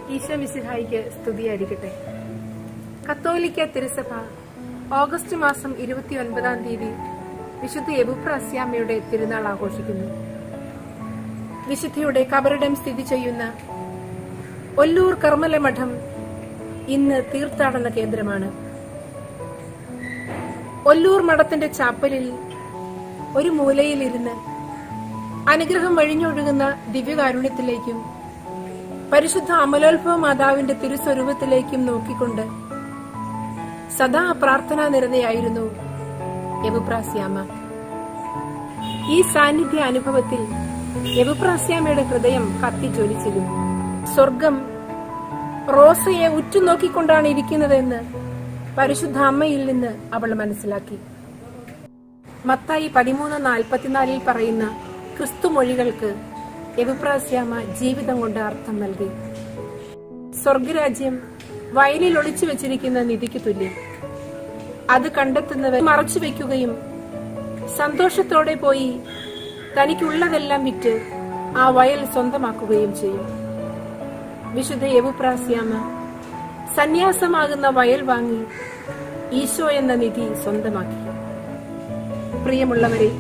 ഈശോ മിശിഹായിക്ക് സ്തുതിയായിരിക്കട്ടെ കത്തോലിക്ക തിരുസഭ ഓഗസ്റ്റ് മാസം ഇരുപത്തി ഒൻപതാം തീയതി വിശുദ്ധ എബുപ്രാസ്യാമ്മയുടെ തിരുനാൾ ആഘോഷിക്കുന്നു വിശുദ്ധിയുടെ കബറിടം സ്ഥിതി ചെയ്യുന്ന ഒല്ലൂർ കർമ്മല മഠം ഇന്ന് തീർത്ഥാടന കേന്ദ്രമാണ് ഒല്ലൂർ മഠത്തിന്റെ ചാപ്പലിൽ ഒരു മൂലയിലിരുന്ന് അനുഗ്രഹം വഴിഞ്ഞൊഴുകുന്ന ദിവ്യകാരുണ്യത്തിലേക്കും പരിശുദ്ധ അമലോത്ഭവ മാതാവിന്റെ തിരുസ്വരൂപത്തിലേക്കും നോക്കിക്കൊണ്ട് സദാ പ്രാർത്ഥനാ നിരതയായിരുന്നു യവുപ്രാസ്യാമ്മ ഈ സാന്നിധ്യ അനുഭവത്തിൽ യവുപ്രാസ്യാമ്മയുടെ ഹൃദയം കത്തിജ്വലിച്ചിരുന്നു സ്വർഗം റോസയെ ഉറ്റുനോക്കിക്കൊണ്ടാണ് ഇരിക്കുന്നതെന്ന് പരിശുദ്ധ അമ്മയിൽ നിന്ന് അവൾ മനസ്സിലാക്കി മത്തായി പതിമൂന്ന് നാൽപ്പത്തിനാലിൽ പറയുന്ന ക്രിസ്തുമൊഴികൾക്ക് യവുപ്രാസ്യാമ ജീവിതം കൊണ്ട് അർത്ഥം നൽകി സ്വർഗരാജ്യം വയലിൽ ഒളിച്ചു വെച്ചിരിക്കുന്ന നിധിക്ക് തുല്യം അത് കണ്ടെത്തുന്നവർ മറച്ചു വെക്കുകയും സന്തോഷത്തോടെ പോയി തനിക്കുള്ളതെല്ലാം വിറ്റ് ആ വയൽ സ്വന്തമാക്കുകയും ചെയ്യും വിശുദ്ധ യവുപ്രാസ്യാമ സന്യാസമാകുന്ന വയൽ വാങ്ങി ഈശോ എന്ന നിധി സ്വന്തമാക്കി പ്രിയമുള്ളവരെ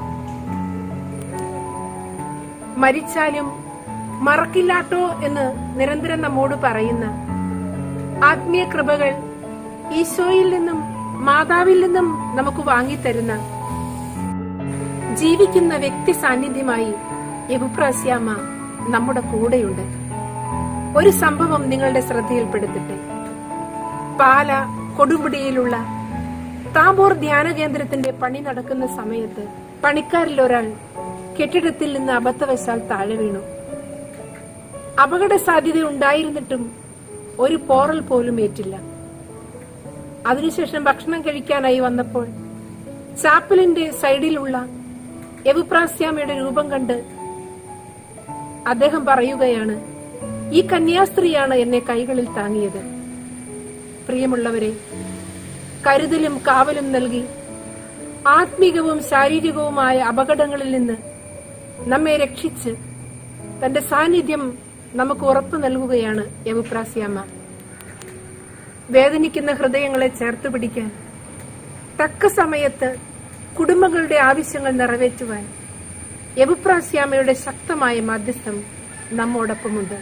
മരിച്ചാലും മറക്കില്ലാട്ടോ എന്ന് നിരന്തരം നമ്മോട് പറയുന്ന ആത്മീയ കൃപകൾ ഈശോയിൽ നിന്നും മാതാവിൽ നിന്നും നമുക്ക് വാങ്ങിത്തരുന്ന ജീവിക്കുന്ന വ്യക്തി സാന്നിധ്യമായി യബുപ്രാസ്യാമ നമ്മുടെ കൂടെയുണ്ട് ഒരു സംഭവം നിങ്ങളുടെ ശ്രദ്ധയിൽപ്പെടുത്തട്ടെ പാല കൊടുമുടിയിലുള്ള താബോർ ധ്യാന കേന്ദ്രത്തിന്റെ പണി നടക്കുന്ന സമയത്ത് പണിക്കാരിൽ ഒരാൾ കെട്ടിടത്തിൽ നിന്ന് അബദ്ധവശാൽ താഴെ വീണു അപകട സാധ്യത ഉണ്ടായിരുന്നിട്ടും ഒരു പോറൽ പോലും ഏറ്റില്ല അതിനുശേഷം ഭക്ഷണം കഴിക്കാനായി വന്നപ്പോൾ ചാപ്പലിന്റെ സൈഡിലുള്ള എവുപ്രാസ്യാമയുടെ രൂപം കണ്ട് അദ്ദേഹം പറയുകയാണ് ഈ കന്യാസ്ത്രീയാണ് എന്നെ കൈകളിൽ താങ്ങിയത് പ്രിയമുള്ളവരെ കരുതലും കാവലും നൽകി ആത്മീകവും ശാരീരികവുമായ അപകടങ്ങളിൽ നിന്ന് നമ്മെ രക്ഷിച്ച് തന്റെ സാന്നിധ്യം നമുക്ക് ഉറപ്പു നൽകുകയാണ് യവുപ്രാസ്യാമ്മ വേദനിക്കുന്ന ഹൃദയങ്ങളെ ചേർത്ത് പിടിക്കാൻ തക്ക സമയത്ത് കുടുംബങ്ങളുടെ ആവശ്യങ്ങൾ നിറവേറ്റുവാൻ യവുപ്രാസ്യാമ്മയുടെ ശക്തമായ മധ്യസ്ഥം നമ്മോടൊപ്പമുണ്ട്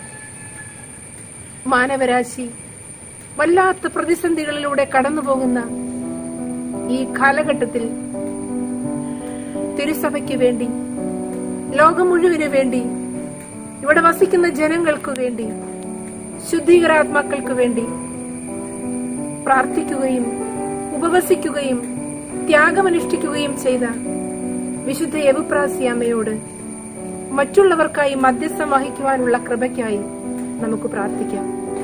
മാനവരാശി വല്ലാത്ത പ്രതിസന്ധികളിലൂടെ കടന്നുപോകുന്ന ഈ കാലഘട്ടത്തിൽ തിരുസഭയ്ക്ക് വേണ്ടി ലോകം മുഴുവന് വേണ്ടി ഇവിടെ വസിക്കുന്ന ജനങ്ങൾക്ക് വേണ്ടി ശുദ്ധീകരാത്മാക്കൾക്ക് വേണ്ടി പ്രാർത്ഥിക്കുകയും ഉപവസിക്കുകയും ത്യാഗമനുഷ്ഠിക്കുകയും ചെയ്ത വിശുദ്ധ യവുപ്രാസിയാമ്മയോട് മറ്റുള്ളവർക്കായി മധ്യസ്ഥം വഹിക്കുവാനുള്ള കൃപയ്ക്കായി നമുക്ക് പ്രാർത്ഥിക്കാം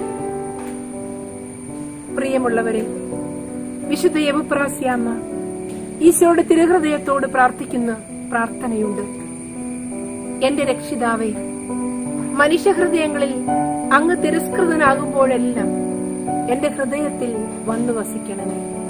പ്രിയമുള്ളവരെ വിശുദ്ധ യവുപ്രാസ്യാമ്മ ഈശോയുടെ തിരുഹൃദയത്തോട് പ്രാർത്ഥിക്കുന്ന പ്രാർത്ഥനയുണ്ട് എന്റെ രക്ഷിതാവേ മനുഷ്യഹൃദയങ്ങളിൽ അങ്ങ് തിരസ്കൃതനാകുമ്പോഴെല്ലാം എന്റെ ഹൃദയത്തിൽ വന്നു വസിക്കണമേ